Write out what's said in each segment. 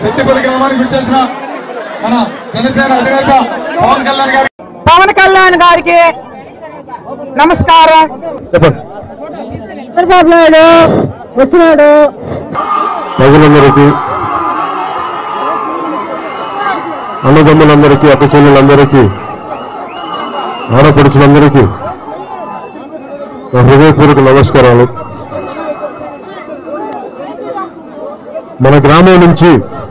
శెట్టిపల్లి గ్రామానికి వచ్చేసిన మన జనసేన అధినేత పవన్ కళ్యాణ్ గారి పవన్ కళ్యాణ్ గారికి నమస్కారం చంద్రబాబు నాయుడు వచ్చినాడు ప్రజలందరికీ అన్నదమ్ములందరికీ అక్క చెల్లెలందరికీ ఆడపడుచులందరికీ నా హృదయపూర్వక నమస్కారాలు మన గ్రామం నుంచి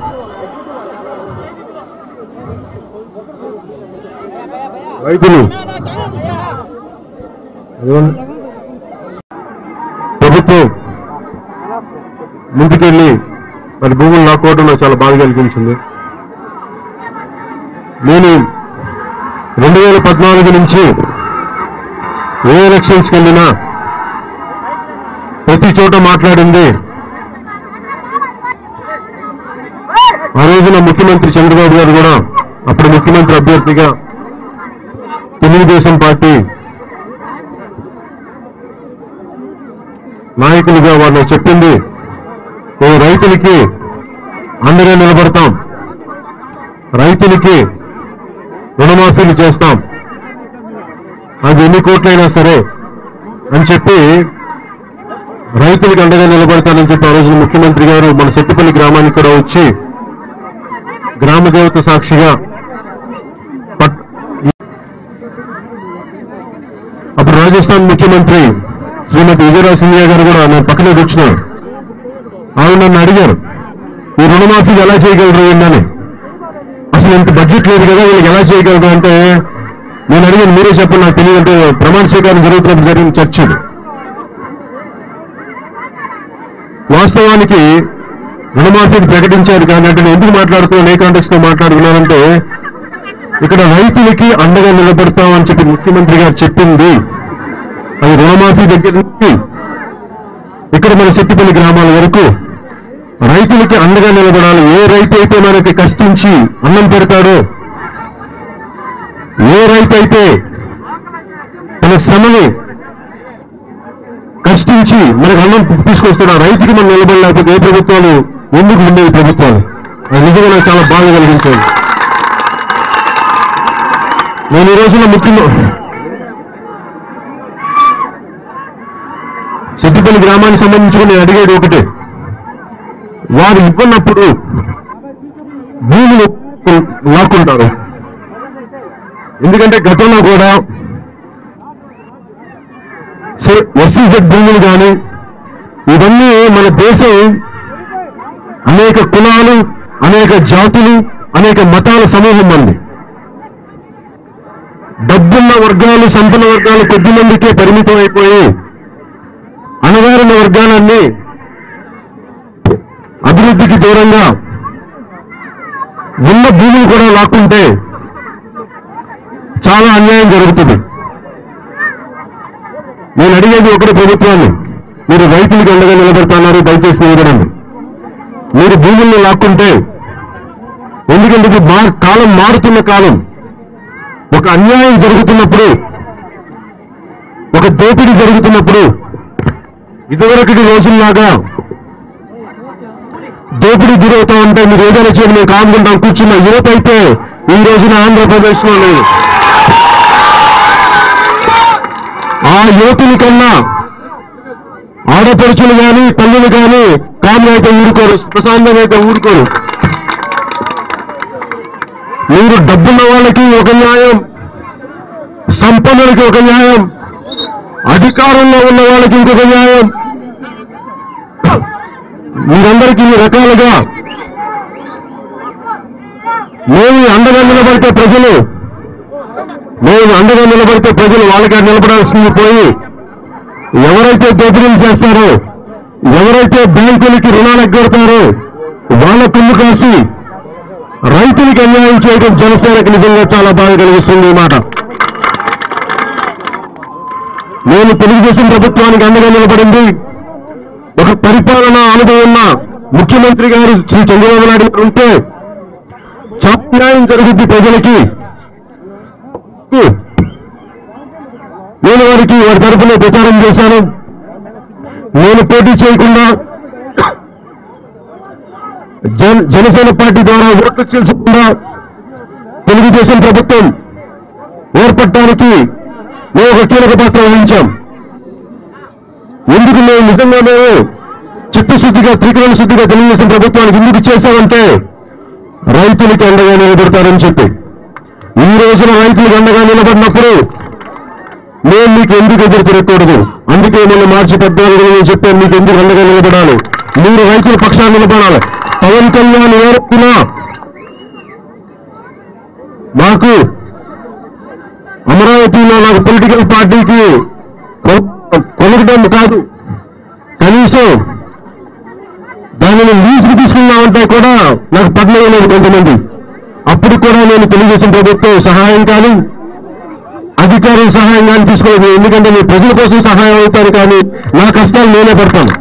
రైతులు ఏమన్నా? ప్రభుత్వం ముందుకెళ్ళి మరి భూములు లాక్కోవడం నాకు చాలా బాధ కలిగించింది నేను రెండు వేల పద్నాలుగు నుంచి ఏ ఎలక్షన్స్కి వెళ్ళినా ప్రతి చోట మాట్లాడింది ఆ రోజున ముఖ్యమంత్రి చంద్రబాబు గారు కూడా అప్పుడు ముఖ్యమంత్రి అభ్యర్థిగా తెలుగుదేశం పార్టీ నాయకులుగా వాళ్ళు చెప్పింది ఓ రైతులకి అండగా నిలబడతాం రైతులకి రుణమాఫీలు చేస్తాం అది ఎన్ని కోట్లైనా సరే అని చెప్పి రైతులకు అండగా నిలబడతానని చెప్పి ఆ రోజున ముఖ్యమంత్రి గారు మన సెట్టిపల్లి గ్రామానికి కూడా వచ్చి గ్రామ దేవత సాక్షిగా పట్- అప్పుడు రాజస్థాన్ ముఖ్యమంత్రి శ్రీమతి విజయరాజ్ సింధియా గారు కూడా నా పక్కనే కూర్చున్నారు ఆవిడ నన్ను అడిగారు ఈ రుణమాఫీలు ఎలా చేయగలరు ఏంటని అసలు ఇంత బడ్జెట్ లేదు కదా వీళ్ళకి ఎలా చేయగలరు అంటే నేను అడిగాను మీరే చెప్పండి నాకు తెలియదు అంటే ప్రమాణ స్వీకారం జరుగుతున్నప్పుడు జరిగిన చర్చ ఇది వాస్తవానికి రుణమాఫీని ప్రకటించారు కానీ అంటే నేను ఎందుకు మాట్లాడుతున్నాను ఏ కాంటెక్స్ తో మాట్లాడుతున్నానంటే ఇక్కడ రైతులకి అండగా నిలబడతామని చెప్పి ముఖ్యమంత్రి గారు చెప్పింది అది రుణమాఫీ దగ్గర నుంచి ఇక్కడ మన శక్తిపల్లి గ్రామాల వరకు రైతులకి అండగా నిలబడాలి ఏ రైతు అయితే మనకి కష్టించి అన్నం పెడతాడో ఏ రైతు అయితే తన శ్రమని కష్టించి మనకు అన్నం తీసుకొస్తాడు ఆ రైతుకి మనం నిలబడలేకపోతే ఏ ప్రభుత్వాలు ఎందుకు ఉండేవి ప్రభుత్వాలు అది నిజంగా నాకు చాలా బాధ కలిగించేది నేను ఈ రోజున ముఖ్యంగా సిద్దిపల్లి గ్రామానికి సంబంధించి నేను అడిగేది ఒకటే వారు ఇవ్వనప్పుడు భూములు లాక్కుంటారు ఎందుకంటే గతంలో కూడా ఎస్సీజెడ్ భూములు కానీ ఇవన్నీ మన దేశం అనేక కులాలు అనేక జాతులు అనేక మతాల సమూహం మంది డబ్బున్న వర్గాలు సంపన్న వర్గాలు కొద్ది మందికే పరిమితం అయిపోయి అణగారిన వర్గాలన్నీ అభివృద్ధికి దూరంగా ఉన్న భూములు కూడా లాక్కుంటే చాలా అన్యాయం జరుగుతుంది నేను అడిగేది ఒకటి ప్రభుత్వాన్ని మీరు రైతులకు అండగా నిలబడుతున్నారు దయచేసి నిలబడండి మీరు భూముల్ని లాక్కుంటే ఎందుకంటే ఇది మా- కాలం మారుతున్న కాలం ఒక అన్యాయం జరుగుతున్నప్పుడు ఒక దోపిడీ జరుగుతున్నప్పుడు ఇదివరకటి రోజుల్లాగా దోపిడీ గురవుతా ఉంటే మీరు ఏదైనా చేయండి మేము కానుకుంటాం కూర్చున్న యువత అయితే ఈ రోజున ఆంధ్రప్రదేశ్ లో లేదు ఆ యువతుల కన్నా ఆడపడుచులు కానీ తల్లులు కానీ కామ్లు అయితే ఊరుకోరు ప్రశాంతంగా అయితే ఊరుకోరు మీరు డబ్బున్న వాళ్ళకి ఒక న్యాయం సంపన్నులకి ఒక న్యాయం అధికారంలో ఉన్న వాళ్ళకి ఇంకొక న్యాయం మీరందరికీ ఈ రకాలుగా మేము అండగా నిలబడితే ప్రజలు మేము అండగా నిలబడితే ప్రజలు వాళ్ళకి నిలబడాల్సింది పోయి ఎవరైతే దోపిడీలు చేస్తారో ఎవరైతే బ్యాంకులకి రుణాలు ఎగ్గొడతారో వాళ్ళ కుమ్ము కాసి రైతులకి అన్యాయం చేయడం జనసేనకు నిజంగా చాలా బాగా కలిగిస్తుంది ఈ మాట నేను తెలుగుదేశం ప్రభుత్వానికి అండగా నిలబడింది ఒక పరిపాలన అనుభవం ఉన్న ముఖ్యమంత్రి గారు శ్రీ చంద్రబాబు నాయుడు గారు ఉంటే చాలా న్యాయం జరుగుద్ది ప్రజలకి నేను వారికి వారి తరఫున ప్రచారం చేశాను నేను పోటీ చేయకుండా జన జనసేన పార్టీ ద్వారా ఓట్లు చీల్చకుండా తెలుగుదేశం ప్రభుత్వం ఏర్పడటానికి మేము ఒక కీలక పాత్ర వహించాం ఎందుకు మేము నిజంగా మేము చిత్తశుద్ధిగా త్రికరణ శుద్ధిగా తెలుగుదేశం ప్రభుత్వానికి ఎందుకు చేశామంటే రైతులకి అండగా నిలబడతారని చెప్పి ఈ రోజున రైతులకు అండగా నిలబడినప్పుడు మేము మీకు ఎందుకు ఎదురు తిరగకూడదు అందుకే మొన్న మార్చి పద్నాలుగు నేను చెప్పాను మీకు ఎందుకు అండగా నిలబడాలి మీరు రైతుల పక్షాన్ని నిలబడాలి పవన్ కళ్యాణ్ ఏరుకున్నా మాకు అమరావతిలో నాకు పొలిటికల్ పార్టీకి కొ- కొనకడం కాదు కనీసం దానిని లీజుకి తీసుకున్నామంటే కూడా నాకు పద్మం లేదు కొంతమంది అప్పుడు కూడా నేను తెలుగుదేశం ప్రభుత్వం సహాయం కానీ అధికారుల సహాయం కానీ తీసుకోలేదు ఎందుకంటే నేను ప్రజల కోసం సహాయం అవుతాను కానీ నా కష్టాలు నేనే పడతాను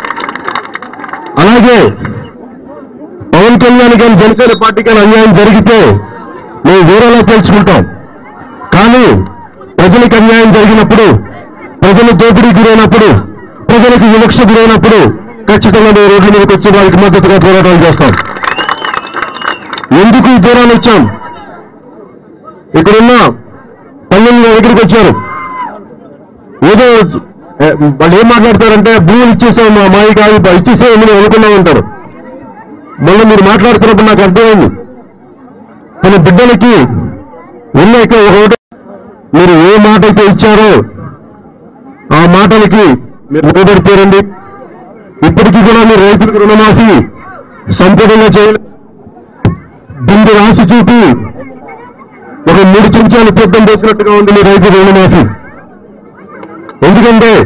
అలాగే పవన్ కళ్యాణ్ కానీ జనసేన పార్టీ కానీ అన్యాయం జరిగితే మేము వేరేలా తెలుసుకుంటాం కానీ ప్రజలకు అన్యాయం జరిగినప్పుడు ప్రజలు దోపిడీ గురైనప్పుడు ప్రజలకు వివక్ష గురైనప్పుడు ఖచ్చితంగా మేము రోడ్ల మీదకి వచ్చి వారికి మద్దతుగా పోరాటాలు చేస్తాం ఎందుకు ఈ దూరాన్ని వచ్చాం ఇక్కడున్న పల్లెలు నా దగ్గరికి వచ్చారు ఏదో ఏ, వాళ్ళు ఏం మాట్లాడతారంటే భూములు ఇచ్చేసాం మా మాయి కాదు ఇచ్చేసే ఏమని అనుకున్నా ఉంటారు మళ్ళీ మీరు మాట్లాడుతున్నప్పుడు నాకు అర్థమైంది తన బిడ్డలకి ఉన్నాక ఒక ఒకటి మీరు ఏ మాట అయితే ఇచ్చారో ఆ మాటలకి మీరు నిలబడిపోరండి ఇప్పటికీ కూడా మీరు రైతులకు రుణమాఫీ సంపూర్ణంగా చేయలేదు బిందు రాసి చూపి ఒక మూడు చెంచాలు తీర్థం చేసినట్టుగా ఉంది మీ రైతు రుణమాఫీ ఎందుకంటే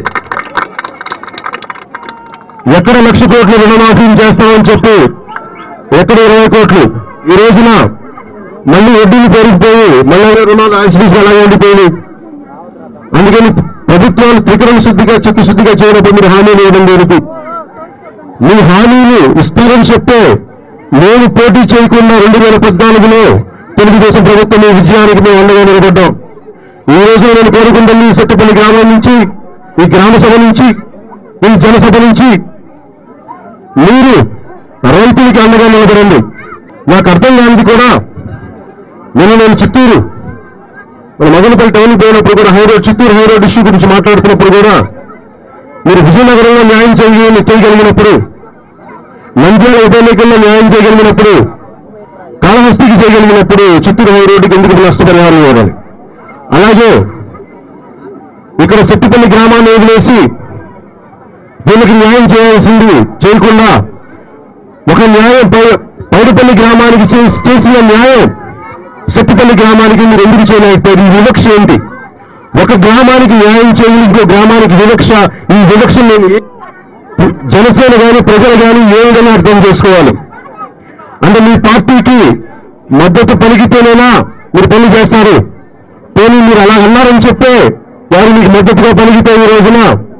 ఎక్కడ లక్ష కోట్లు రుణమాఫీ చేస్తామని చెప్పి ఎక్కడ ఇరవై కోట్లు ఈ రోజున మళ్ళీ వడ్డీలు పెరిగిపోయి మళ్ళీ రుణాలు యాసిడీస్ అలాగే ఉండిపోయినాయి అందుకని ప్రభుత్వాలు త్రికరణ శుద్ధిగా చిత్తశుద్ధిగా చేయనప్పుడు మీరు హామీలు ఇవ్వడం దేనికి మీ హామీలు ఇస్తారని చెప్తే నేను పోటీ చేయకుండా రెండు వేల పద్నాలుగులో తెలుగుదేశం ప్రభుత్వం ఈ విజయానికి మేము అండగా నిలబడ్డాం ఈ రోజు నేను కోరుకుంటుంది ఈ సెట్టుపల్లి గ్రామం నుంచి ఈ గ్రామ సభ నుంచి ఈ జనసభ నుంచి మీరు రైతులకి అండగా నిలబడండి నాకు అర్థం కానిది కూడా నిన్న నేను చిత్తూరు మన మదనపల్లి టౌన్ పోయినప్పుడు కూడా హైరోడ్ చిత్తూరు హైరోడ్ ఇష్యూ గురించి మాట్లాడుతున్నప్పుడు కూడా మీరు విజయనగరంలో న్యాయం చేయ చేయగలిగినప్పుడు నంద్యాల ఉప ఎన్నికల్లో న్యాయం చేయగలిగినప్పుడు కాళహస్తికి చేయగలిగినప్పుడు చిత్తూరు హైరోడ్డుకి ఎందుకు నష్టపరిహారం ఇవ్వాలి అలాగే ఇక్కడ సెట్టిపల్లి గ్రామాన్ని వదిలేసి వీళ్ళకి న్యాయం చేయాల్సింది చేయకుండా ఒక న్యాయం పై- పైడిపల్లి గ్రామానికి చేసి- చేసిన న్యాయం సెట్టిపల్లి గ్రామానికి మీరు ఎందుకు చేయలేకపోయారు ఈ వివక్ష ఏంటి ఒక గ్రామానికి న్యాయం చేయాలి ఇంకో గ్రామానికి వివక్ష ఈ వివక్ష నేను ఏ- జనసేన కానీ ప్రజలు కానీ ఏ విధంగా అర్థం చేసుకోవాలి అంటే మీ పార్టీకి మద్దతు పలికితేనేనా మీరు పనులు చేస్తారు పోనీ మీరు అలా అన్నారని చెప్తే వారు మీకు మద్దతుగా పలికితే ఈ రోజున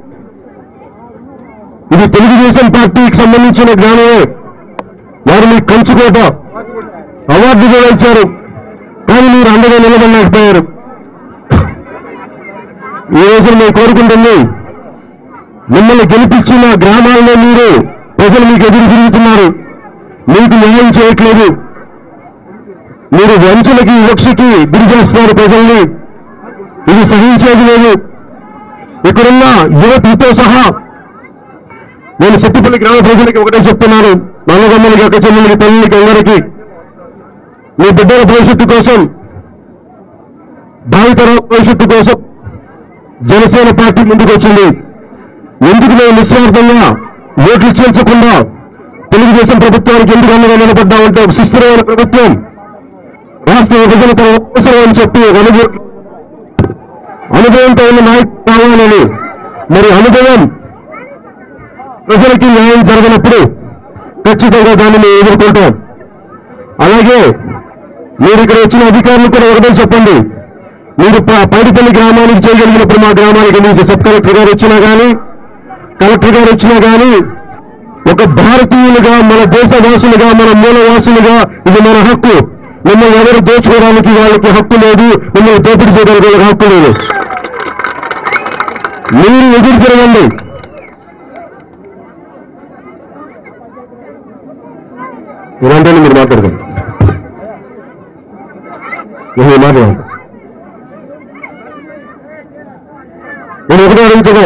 ఇది తెలుగుదేశం పార్టీకి సంబంధించిన జ్ఞానమే వారు మీకు కంచుకోట అవార్డు కూడా ఇచ్చారు కానీ మీరు అండగా నిలబడలేకపోయారు ఈ రోజు మేము కోరుకుంటుంది మిమ్మల్ని గెలిపించిన గ్రామాల్లో మీరు ప్రజలు మీకు ఎదురు తిరుగుతున్నారు మీకు న్యాయం చేయట్లేదు మీరు వంచలకి వివక్షకి గురి చేస్తున్నారు ప్రజల్ని ఇది సహించేది లేదు ఇక్కడున్న యువతితో సహా నేను సెట్టిపల్లి గ్రామ ప్రజలకి ఒకటే చెప్తున్నాను నల్లగమ్మలకి అక్క చెల్లెలకి తల్లికి అందరికీ మీ బిడ్డల భవిష్యత్తు కోసం భావితరం భవిష్యత్తు కోసం జనసేన పార్టీ ముందుకు వచ్చింది ఎందుకు మేము నిస్వార్థంగా ఓట్లు చేర్చకుండా తెలుగుదేశం ప్రభుత్వానికి ఎందుకు అండగా నిలబడ్డామంటే ఒక సుస్థిరమైన ప్రభుత్వం రాష్ట్ర విభజన తన అవసరం అని చెప్పి ఒక అనుభవం అనుభవంతో ఉన్న నాయకుడు కావాలని మరి అనుభవం ప్రజలకి న్యాయం జరగనప్పుడు ఖచ్చితంగా దాన్ని మేము ఎదుర్కొంటాం అలాగే మీరు ఇక్కడ వచ్చిన అధికారులు కూడా ఒకటే చెప్పండి మీరు ప- పైడిపల్లి గ్రామానికి చేయగలిగినప్పుడు మా గ్రామానికి నుంచి సబ్ కలెక్టర్ గారు వచ్చినా కానీ కలెక్టర్ గారు వచ్చినా కానీ ఒక భారతీయులుగా మన దేశవాసులుగా మన మూలవాసులుగా ఇది మన హక్కు మిమ్మల్ని ఎవరు దోచుకోవడానికి వాళ్ళకి హక్కు లేదు మిమ్మల్ని దోపిడీ చేయడానికి వాళ్ళకి హక్కు లేదు మీరు ఎదురు తిరగండి ఇలాంటి మీరు మాట్లాడకండి నేను మాట్లాడాలి నేను ఒకటే అడుగుతున్నాం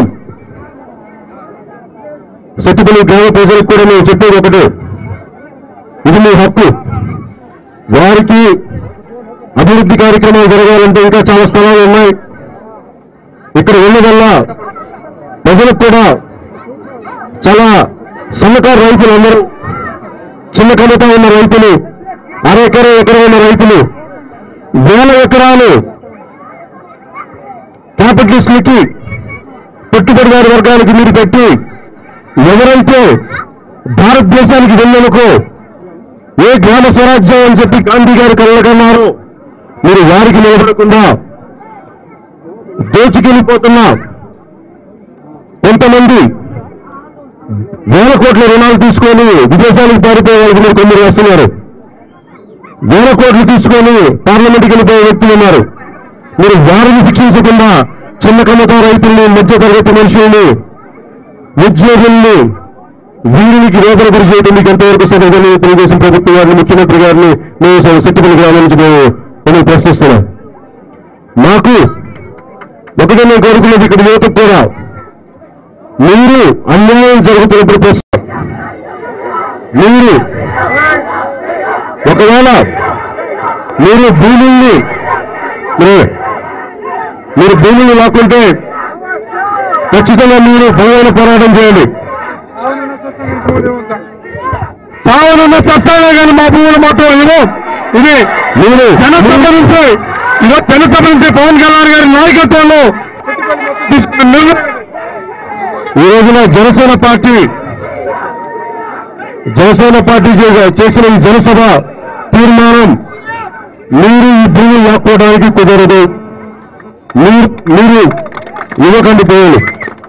సత్యపల్లి గ్రామ ప్రజలకు కూడా నేను చెప్పేది ఒకటే ఇది మీ హక్కు వారికి అభివృద్ధి కార్యక్రమాలు జరగాలంటే ఇంకా చాలా స్థలాలు ఉన్నాయి ఇక్కడ ఉన్న వల్ల ప్రజలకు కూడా చాలా సన్నకారు రైతులు అందరూ చిన్న కనుక ఉన్న రైతులు అరెకర ఎకర ఉన్న రైతులు వేల ఎకరాలు క్యాపిటలిస్టులకి పెట్టుబడిదారు వర్గానికి మీరు పెట్టి ఎవరైతే భారతదేశానికి వెళ్ళనుకో ఏ గ్రామ స్వరాజ్యం అని చెప్పి గాంధీ గారు కలగన్నారు మీరు వారికి నిలబడకుండా దోచుకెళ్ళిపోతున్న కొంతమంది వేల కోట్ల రుణాలు తీసుకొని విదేశాలకు పారిపోయే వాళ్ళకి మీరు కొందరు వస్తున్నారు వేల కోట్లు తీసుకొని పార్లమెంట్కి వెళ్ళిపోయే వ్యక్తులు ఉన్నారు మీరు వారిని శిక్షించకుండా చిన్న కమ్మక రైతుల్ని మధ్య తరగతి మనుషుల్ని ఉద్యోగుల్ని వీరికి వేదన గురి చేయడం మీకు ఎంతవరకు సరిగ్గా తెలుగుదేశం ప్రభుత్వం గారిని ముఖ్యమంత్రి గారిని మేము శక్తిపల్లి గ్రామం నుంచి మేము మేము ప్రశ్నిస్తున్నాం మాకు ఒకటే మేము కోరుకున్నది ఇక్కడ యువతకు కూడా మీరు అన్యాయం జరుగుతున్నప్పుడు ప్రశ్న మీరు ఒకవేళ మీరు భూముల్ని మీరు మీరు భూముల్ని లాక్కుంటే ఖచ్చితంగా మీరు భూములను పోరాటం చేయండి సావనున్న చస్తానే కానీ మా భూములు మాత్రం ఇవ్వం ఇది మీరు జనసభ నుంచి ఇదో జనసభ నుంచి పవన్ కళ్యాణ్ గారి నాయకత్వంలో తీసుకున్న నిర్ణయం ఈ రోజున జనసేన పార్టీ జనసేన పార్టీ చే- చేసిన ఈ జనసభ తీర్మానం మీరు ఈ భూమి లాక్కోవడానికి కుదరదు మీరు మీరు ఇవ్వకండి భూములు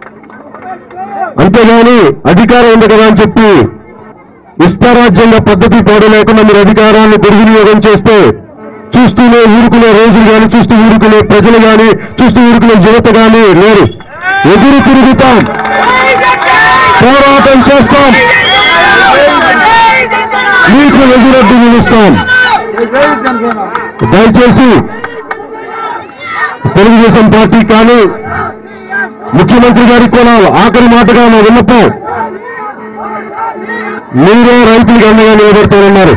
అంతేగాని అధికారం ఉంది కదా అని చెప్పి ఇష్టారాజ్యంగా పద్ధతి పాడు లేకుండా మీరు అధికారాన్ని దుర్వినియోగం చేస్తే చూస్తూనే ఊరుకునే రోజులు కానీ చూస్తూ ఊరుకునే ప్రజలు కానీ చూస్తూ ఊరుకునే యువత కానీ లేరు ఎదురు తిరుగుతాం పోరాటం చేస్తాం మీకు ఎదురొడ్డు నిలుస్తాం దయచేసి తెలుగుదేశం పార్టీ కానీ ముఖ్యమంత్రి గారికి కూడా ఆఖరి మాటగా నా విన్నపం మీరే రైతులకి అండగా నిలబడతారన్నారు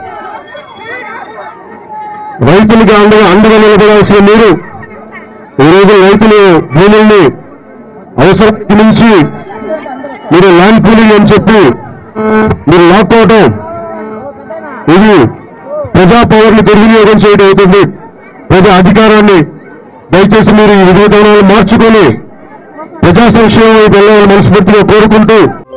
రైతులకి అండగా అండగా నిలబడాల్సిన మీరు ఈరోజు రైతులు భూముల్ని అవసరానికి మించి మీరు ల్యాండ్ పూలింగ్ అని చెప్పి మీరు లాక్కోవటం ఇది ప్రజా పవర్ని దుర్వినియోగం చేయడం అవుతుంది ప్రజా అధికారాన్ని దయచేసి మీరు ఈ విధానాలు మార్చుకొని ప్రజా సంక్షేమం వెళ్ళాలని మనస్ఫూర్తిగా కోరుకుంటూ